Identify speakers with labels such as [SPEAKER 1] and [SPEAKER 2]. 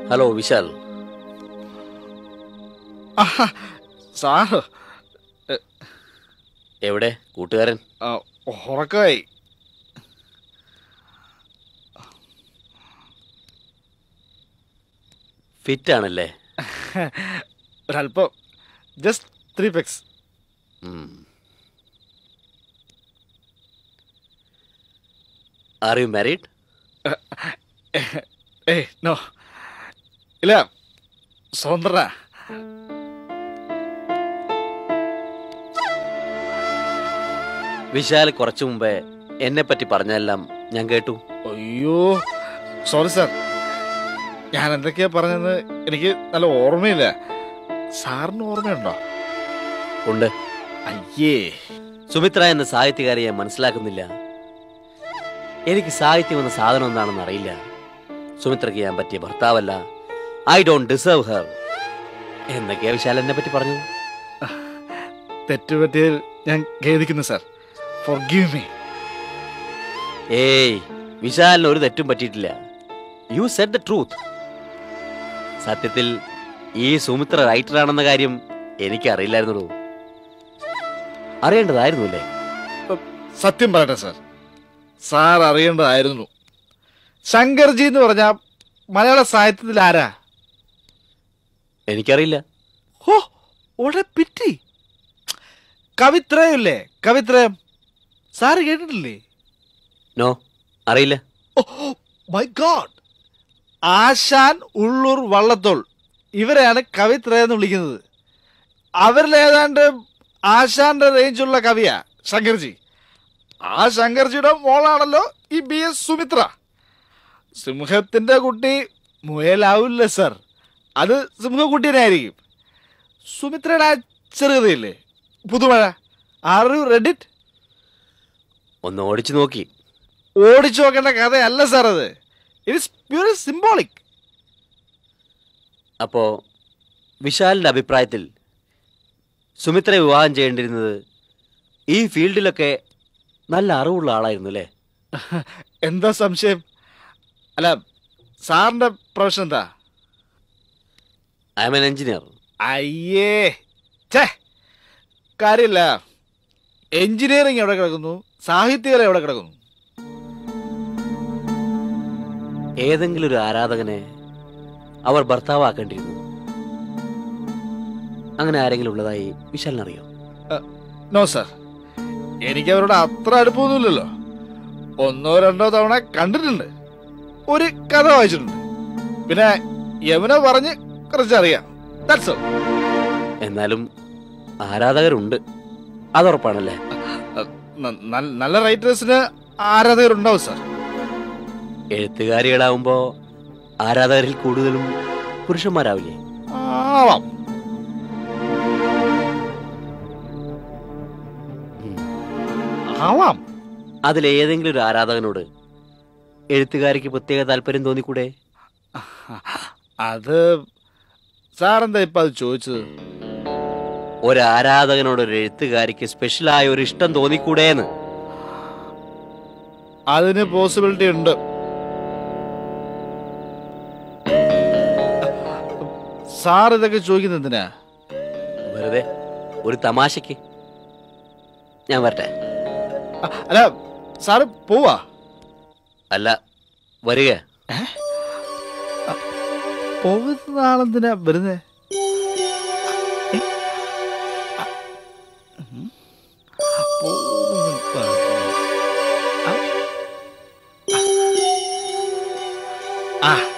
[SPEAKER 1] Hello Vishal
[SPEAKER 2] ആഹാ, sir
[SPEAKER 1] എവിടെ കൂട്ടുകാരൻ
[SPEAKER 2] ആ, ഉറക്കമായി
[SPEAKER 1] ഫിറ്റ് ആണല്ലേ
[SPEAKER 2] ഒരല്പം just three packs
[SPEAKER 1] are you married
[SPEAKER 2] ഏയ് നോ ഇല്ല സ്വതന്ത്ര
[SPEAKER 1] വിശാൽ കുറച്ചു മുമ്പേ എന്നെ പറ്റി പറഞ്ഞെല്ലാം ഞാൻ കേട്ടു
[SPEAKER 2] അയ്യോ സോറി സാർ ഞാൻ എന്തൊക്കെയാ പറഞ്ഞതെന്ന് എനിക്ക് നല്ല ഓർമ്മയില്ല സാറിന് ഓർമ്മയുണ്ടോ
[SPEAKER 1] ഉണ്ട്
[SPEAKER 2] അയ്യേ
[SPEAKER 1] സുമിത്ര എന്ന സാഹിത്യകാരിയെ മനസ്സിലാക്കുന്നില്ല എനിക്ക് സാഹിത്യം എന്ന സാധനം എന്താണെന്ന് അറിയില്ല സുമിത്രയ്ക്ക് ഞാൻ പറ്റിയ ഭർത്താവല്ല ഐ ഡോണ്ട് ഡിസേർവ് ഹർ എന്നൊക്കെയാ വിശാൽ എന്നെ പറ്റി പറഞ്ഞു
[SPEAKER 2] തെറ്റുപറ്റിയതിൽ ഞാൻ ഖേദിക്കുന്നു സാർ ഫോർ ഗീവ് മീ
[SPEAKER 1] ഏയ് വിശാലിന് ഒരു തെറ്റും പറ്റിയിട്ടില്ല യു സെഡ് ദ ട്രൂത്ത് സത്യത്തിൽ ഈ സുമിത്ര റൈറ്റർ ആണെന്ന കാര്യം എനിക്ക് അറിയില്ലായിരുന്നുള്ളൂ അറിയേണ്ടതായിരുന്നു അല്ലേ
[SPEAKER 2] സത്യം പറയട്ടെ സാർ സാർ അറിയേണ്ടതായിരുന്നു ശങ്കർജി എന്ന് പറഞ്ഞ മലയാള സാഹിത്യത്തിൽ ആരാ
[SPEAKER 1] എനിക്കറിയില്ല
[SPEAKER 2] ഹോ ഓടെ പിറ്റി കവിത്രയല്ലേ കവിത്രയം സാറ് കേട്ടിട്ടില്ലേ
[SPEAKER 1] നോ അറിയില്ല
[SPEAKER 2] മൈ ഗോഡ് ആശാൻ ഉള്ളൂർ വള്ളത്തോൾ ഇവരെയാണ് കവിത്രയം എന്ന് വിളിക്കുന്നത് അവരിൽ ഏതാണ്ട് ആശാന്റെ റേഞ്ചുള്ള കവിയാ ശങ്കർജി ആ ശങ്കർജിയുടെ മോളാണല്ലോ ഈ ബി എസ് സുമിത്ര സിംഹത്തിന്റെ കുട്ടി മുയലാവില്ല സർ അത് സിംഹക്കുട്ടീനായിരിക്കും സുമിത്രയുടെ ആ ചെറുകഥയില്ലേ പുതുമഴ ആർ യു റെഡിറ്റ്
[SPEAKER 1] ഒന്ന് ഓടിച്ചു നോക്കി
[SPEAKER 2] ഓടിച്ചു നോക്കേണ്ട കഥയല്ല സാർ അത് ഇറ്റ്സ് പ്യൂർ സിംബോളിക്
[SPEAKER 1] അപ്പോ വിശാലിന്റെ അഭിപ്രായത്തിൽ സുമിത്രയെ വിവാഹം ചെയ്യേണ്ടിരുന്നത് ഈ ഫീൽഡിലൊക്കെ നല്ല അറിവുള്ള ആളായിരുന്നു അല്ലേ
[SPEAKER 2] എന്താ സംശയം അല്ല സാറിന്റെ പ്രൊഫഷൻ എന്താ
[SPEAKER 1] ഐ എം എൻ എഞ്ചിനീയർ
[SPEAKER 2] അയ്യേ ഛേ കാര്യമില്ല എഞ്ചിനീയറിംഗ് എവിടെ കിടക്കുന്നു സാഹിത്യകല എവിടെ കിടക്കുന്നു
[SPEAKER 1] ഏതെങ്കിലും ഒരു ആരാധകനെ അവർ ഭർത്താവാക്കേണ്ടിയിരുന്നു അങ്ങനെ ആരെങ്കിലും ഉള്ളതായി വിശാലിനറിയോ
[SPEAKER 2] നോ സാർ എനിക്ക് അവരോട് അത്ര അടുപ്പമൊന്നുമില്ലല്ലോ ഒന്നോ രണ്ടോ തവണ കണ്ടിട്ടുണ്ട് ഒരു കഥ വായിച്ചിട്ടുണ്ട് പിന്നെ യമുന പറഞ്ഞ് കുറച്ചറിയാം That's all.
[SPEAKER 1] എന്നാലും ആരാധകരുണ്ട് അതുറപ്പാണല്ലേ
[SPEAKER 2] ന- ന- നല്ല റൈറ്റേഴ്സിന് ആരാധകരുണ്ടാവും സാർ
[SPEAKER 1] എഴുത്തുകാരികളാവുമ്പോ ആരാധകരിൽ കൂടുതലും പുരുഷന്മാരാവില്ലേ
[SPEAKER 2] ആവാം ആവാം
[SPEAKER 1] അതിലേതെങ്കിലും ഒരു ആരാധകനോട് എഴുത്തുകാരിക്ക് പ്രത്യേക താല്പര്യം തോന്നിക്കൂടെ
[SPEAKER 2] അത് സാറെന്താ ഇപ്പൊ അത് ചോദിച്ചത്
[SPEAKER 1] ഒരു ആരാധകനോട് ഒരു എഴുത്തുകാരിക്ക് സ്പെഷ്യലായ ഒരു ഇഷ്ടം തോന്നിക്കൂടേന്ന്
[SPEAKER 2] അതിന് പോസിബിലിറ്റി ഉണ്ട് സാർ ഇതൊക്കെ ചോദിക്കുന്നത് എന്തിനാ
[SPEAKER 1] വെറുതെ ഒരു തമാശക്ക് ഞാൻ വരട്ടെ
[SPEAKER 2] അ- അല്ല സാറ് പോവാ
[SPEAKER 1] അല്ല വരിക
[SPEAKER 2] പോകുന്ന ആളെന്തിനാ വരുന്നേ ഏ? അ- ഉം. പോകുന്നു പറഞ്ഞു. ആ. ആ